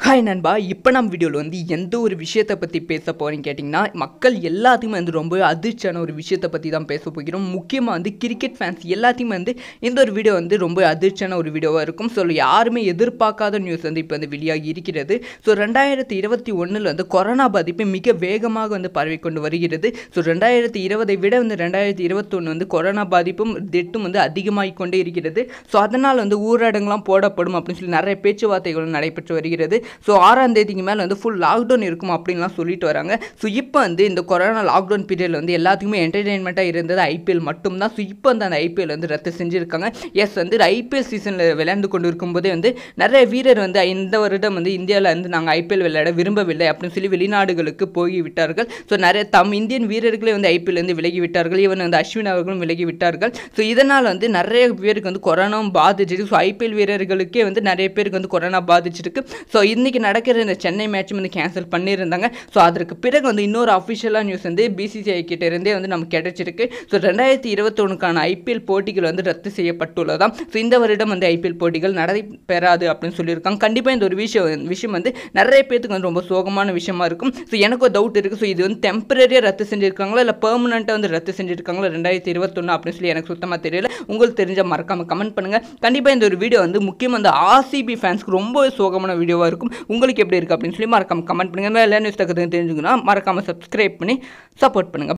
hi நண்பா இப்போ நம்ம வீடியோவில் வந்து எந்த ஒரு விஷயத்தை பற்றி பேச போகிறேன்னு கேட்டிங்கன்னா மக்கள் எல்லாத்தையுமே வந்து ரொம்ப அதிர்ச்சியான ஒரு விஷயத்தை பற்றி தான் பேச போகிறோம் முக்கியமாக வந்து கிரிக்கெட் ஃபேன்ஸ் எல்லாத்தையுமே வந்து இந்த ஒரு வீடியோ வந்து ரொம்ப அதிர்ச்சியான ஒரு வீடியோவாக இருக்கும் ஸோ யாருமே எதிர்பார்க்காத நியூஸ் வந்து இப்போ வந்து வெளியாகி இருக்கிறது ஸோ ரெண்டாயிரத்தி இருபத்தி ஒன்றில் வந்து கொரோனா பாதிப்பு மிக வேகமாக வந்து பரவிக்கொண்டு வருகிறது ஸோ ரெண்டாயிரத்தி இருபதை விட வந்து ரெண்டாயிரத்தி இருபத்தொன்று வந்து கொரோனா பாதிப்பும் டெட்டும் வந்து அதிகமாகிக் கொண்டே இருக்கிறது ஸோ அதனால் வந்து ஊரடங்குலாம் போடப்படும் அப்படின்னு சொல்லி நிறைய பேச்சுவார்த்தைகள் நடைபெற்று வருகிறது ஸோ ஆறாம் தேதிக்கு மேலே வந்து ஃபுல் லாக்டவுன் இருக்கும் அப்படின்லாம் சொல்லிட்டு வராங்க ஸோ இப்போ வந்து இந்த கொரோனா லாக்டவுன் பீரியடில் வந்து எல்லாத்துக்குமே என்டர்டெயின்மெண்ட்டாக இருந்தது ஐபிஎல் மட்டும்தான் ஸோ இப்போ வந்து அந்த ஐபிஎல் வந்து ரத்து செஞ்சுருக்காங்க எஸ் வந்து ஐபிஎல் சீசனில் விளையாண்டு கொண்டு இருக்கும்போதே வந்து நிறைய வீரர் வந்து இந்த வருடம் வந்து இந்தியாவில் வந்து நாங்கள் ஐபிஎல் விளையாட விரும்பவில்லை அப்படின்னு சொல்லி வெளிநாடுகளுக்கு போய் விட்டார்கள் ஸோ நிறைய தம் இந்தியன் வீரர்களே வந்து ஐபிஎல் வந்து விலகி விட்டார்கள் இவன் வந்து அஸ்வின் அவர்களும் விலகி விட்டார்கள் ஸோ இதனால் வந்து நிறைய பேருக்கு வந்து கொரோனாவும் பாதிச்சிருக்கு ஸோ ஐபிஎல் வீரர்களுக்கே வந்து நிறைய பேருக்கு வந்து கொரோனா பாதிச்சிருக்கு ஸோ இன்றைக்கி நடக்கிற இந்த சென்னை மேட்சும் வந்து கேன்சல் பண்ணியிருந்தாங்க ஸோ அதற்கு பிறகு வந்து இன்னொரு அஃபிஷியலாக நியூஸ் வந்து பிசிசிஐ கிட்ட இருந்தே வந்து நமக்கு கிடைச்சிருக்கு ஸோ ரெண்டாயிரத்தி இருபத்தொன்னுக்கான ஐபிஎல் போட்டிகள் வந்து ரத்து செய்யப்பட்டுள்ளதாம் ஸோ இந்த வருடம் வந்து ஐபிஎல் போட்டிகள் நடைபெறாது அப்படின்னு சொல்லியிருக்காங்க கண்டிப்பாக இந்த ஒரு விஷயம் விஷயம் வந்து நிறைய பேத்துக்கு வந்து ரொம்ப சோகமான விஷயமா இருக்கும் ஸோ எனக்கு ஒரு டவுட் இருக்குது ஸோ இது வந்து டெம்பரரியாக ரத்து செஞ்சுருக்காங்களா இல்லை பெர்மனண்ட்டாக வந்து ரத்து செஞ்சுருக்காங்களா ரெண்டாயிரத்தி இருபத்தொன்று அப்படின்னு சொல்லி எனக்கு சுத்தமாக தெரியல உங்களுக்கு தெரிஞ்ச மறக்காம கமெண்ட் பண்ணுங்கள் கண்டிப்பாக இந்த ஒரு வீடியோ வந்து முக்கியமாக இந்த ஆர்சிபி ஃபேன்ஸ்க்கு ரொம்ப சோகமான வீடியோவாக இருக்கும் உங்களுக்கு எப்படி இருக்குது அப்படின்னு சொல்லி மறக்காம கமெண்ட் பண்ணுங்கள் வேலை நியூஸ் தக்கத்துக்கு தெரிஞ்சுக்கணும் மறக்காமல் சப்ஸ்கிரைப் பண்ணி சப்போர்ட் பண்ணுங்கள்